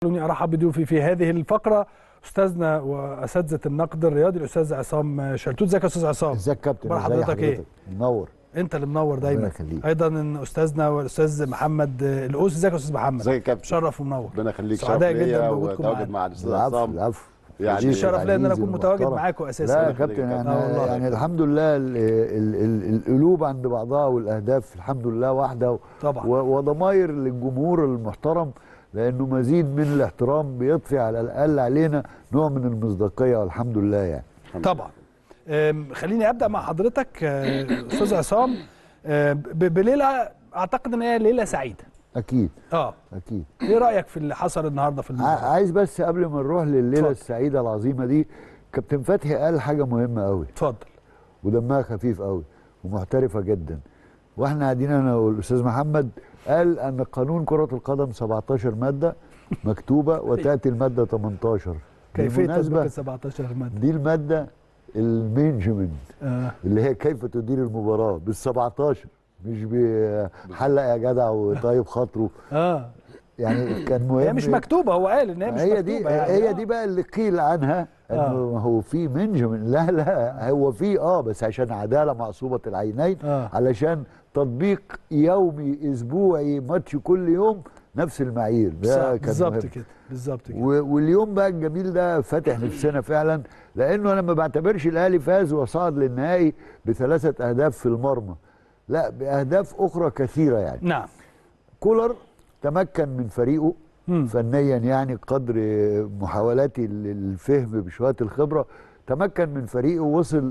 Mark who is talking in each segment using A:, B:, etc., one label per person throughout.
A: خلوني ارحب بضيوفي في هذه الفقره استاذنا واساتذه النقد الرياضي الاستاذ عصام شلتوت ازيك يا استاذ عصام
B: ازيك يا كابتن
A: اخبار
B: ازي
A: حضرتك ايه
B: منور
A: انت اللي منور
B: ربنا
A: دايما
B: يخليك.
A: ايضا إن استاذنا والاستاذ محمد القوس ازيك يا استاذ محمد
C: ازيك يا كابتن
A: شرف ومنور
C: ربنا يخليك شرف
A: سعداء جدا
C: ليا
A: بوجودكم
C: وتواجد
A: معانا.
C: مع الاستاذ
B: العفو
C: عصام
B: العفو
C: يعني
B: عزيزي
A: الشرف ليا ان انا
B: العزيز
A: اكون متواجد
B: المحترم.
A: معاكم اساسا
B: لا يا
C: ربنا
B: كابتن
C: يخليك.
B: يعني,
A: آه والله.
B: يعني الحمد لله ال ال ال القلوب عند بعضها والاهداف الحمد لله واحده
A: طبعا
B: و- وضماير للجمهور المحترم لانه مزيد من الاحترام بيضفي على الاقل علينا نوع من المصداقيه والحمد لله يعني
A: طبعا أم، خليني ابدا مع حضرتك آه، استاذ عصام آه، ب- بليله اعتقد ان هي ليله سعيده
B: اكيد
A: اه
B: اكيد
A: ايه رايك في اللي حصل النهارده في
B: ع-
A: المباراه
B: عايز بس قبل ما نروح لليله
A: اتفضل.
B: السعيده العظيمه دي كابتن فتحي قال حاجه مهمه قوي
A: اتفضل
B: ودمها خفيف قوي ومحترفه جدا واحنا قاعدين انا والاستاذ محمد قال ان قانون كره القدم 17 ماده مكتوبه وتاتي الماده 18
A: كيفيه تطبيق
B: بالمناسبه
A: ال 17 ماده
B: دي الماده المينجمنت
A: آه.
B: اللي هي كيف تدير المباراه بال 17 مش بحلق يا جدع وطيب خاطره
A: اه
B: يعني كان مهم
A: هي مش مكتوبه هو قال ان هي مش
B: هي
A: مكتوبه
B: دي
A: يعني.
B: هي
A: آه.
B: دي بقى اللي قيل عنها انه
A: آه.
B: هو في منجمن لا لا هو في اه بس عشان عداله معصوبه العينين
A: آه.
B: علشان تطبيق يومي اسبوعي ماتش كل يوم نفس المعايير ده
A: صح،
B: كان
A: بالظبط
B: مهم.
A: كده بالظبط كده
B: و- واليوم بقى الجميل ده فاتح نفسنا فعلا لانه انا ما بعتبرش الاهلي فاز وصعد للنهائي بثلاثه اهداف في المرمى لا باهداف اخرى كثيره يعني
A: نعم
B: كولر تمكن من فريقه
A: مم.
B: فنيا يعني قدر محاولاتي للفهم بشويه الخبره تمكن من فريقه وصل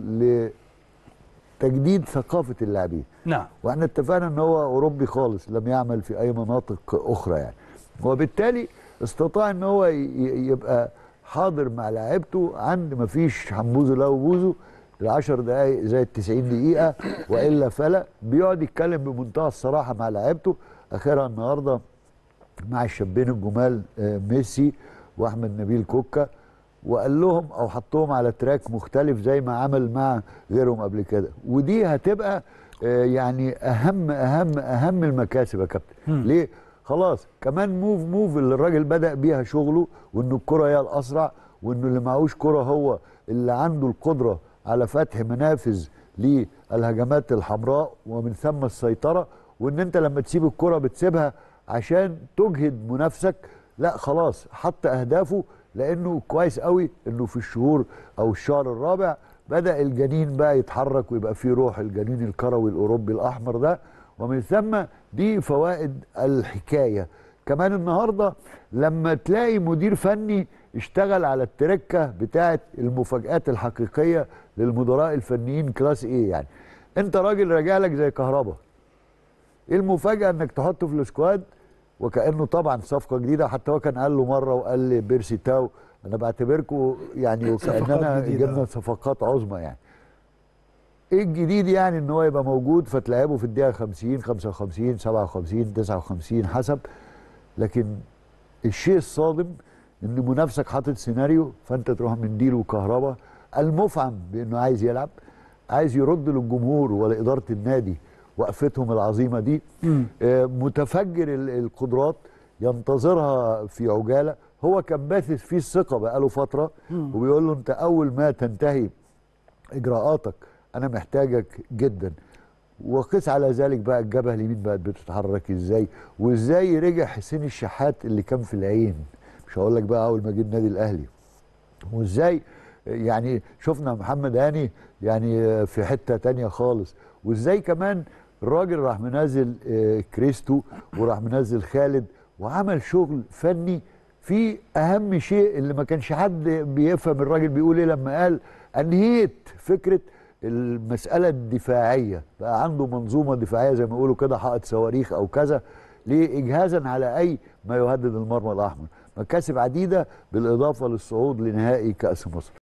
B: لتجديد ثقافه اللاعبين
A: نعم
B: واحنا اتفقنا ان هو اوروبي خالص لم يعمل في اي مناطق اخرى يعني وبالتالي استطاع ان هو ي- ي- يبقى حاضر مع لاعيبته عند ما فيش حمبوزه لا وبوزه العشر دقايق زي التسعين دقيقة وإلا فلا بيقعد يتكلم بمنتهى الصراحة مع لاعيبته آخرها النهاردة مع الشابين الجمال آه، ميسي وأحمد نبيل كوكا وقال لهم أو حطهم على تراك مختلف زي ما عمل مع غيرهم قبل كده ودي هتبقى آه، يعني أهم أهم أهم المكاسب يا كابتن
A: مم.
B: ليه؟ خلاص كمان موف موف اللي الراجل بدأ بيها شغله وإنه الكرة هي الأسرع وإنه اللي معهوش كرة هو اللي عنده القدرة على فتح منافذ للهجمات الحمراء ومن ثم السيطرة وإن أنت لما تسيب الكرة بتسيبها عشان تجهد منافسك لا خلاص حط أهدافه لأنه كويس قوي إنه في الشهور أو الشهر الرابع بدأ الجنين بقى يتحرك ويبقى فيه روح الجنين الكروي الأوروبي الأحمر ده ومن ثم دي فوائد الحكايه كمان النهارده لما تلاقي مدير فني اشتغل على التركه بتاعه المفاجات الحقيقيه للمدراء الفنيين كلاس ايه يعني انت راجل راجع لك زي كهربا ايه المفاجاه انك تحطه في السكواد وكانه طبعا صفقه جديده حتى هو كان قال له مره وقال لي بيرسي تاو انا بعتبركم يعني
A: صفقات
B: وكاننا
A: جديدة.
B: جبنا صفقات عظمى يعني ايه الجديد يعني ان هو يبقى موجود فتلعبه في الدقيقه 50 55 57 59 حسب لكن الشيء الصادم ان منافسك حاطط سيناريو فانت تروح مديله كهرباء المفعم بانه عايز يلعب عايز يرد للجمهور ولاداره النادي وقفتهم العظيمه دي
A: مم.
B: آه، متفجر ال- القدرات ينتظرها في عجاله هو كان باثث فيه الثقه بقاله فتره
A: مم.
B: وبيقول له انت اول ما تنتهي اجراءاتك انا محتاجك جدا وقس على ذلك بقى الجبهه اليمين بقت بتتحرك ازاي وازاي رجع حسين الشحات اللي كان في العين مش هقول لك بقى اول ما جه النادي الاهلي وازاي يعني شفنا محمد هاني يعني في حته تانية خالص وازاي كمان الراجل راح منزل آه، كريستو وراح منزل خالد وعمل شغل فني في اهم شيء اللي ما كانش حد بيفهم الراجل بيقول ايه لما قال انهيت فكره المساله الدفاعيه بقى عنده منظومه دفاعيه زي ما يقولوا كده حائط صواريخ او كذا ليه اجهازا على اي ما يهدد المرمى الاحمر مكاسب عديده بالاضافه للصعود لنهائي كاس مصر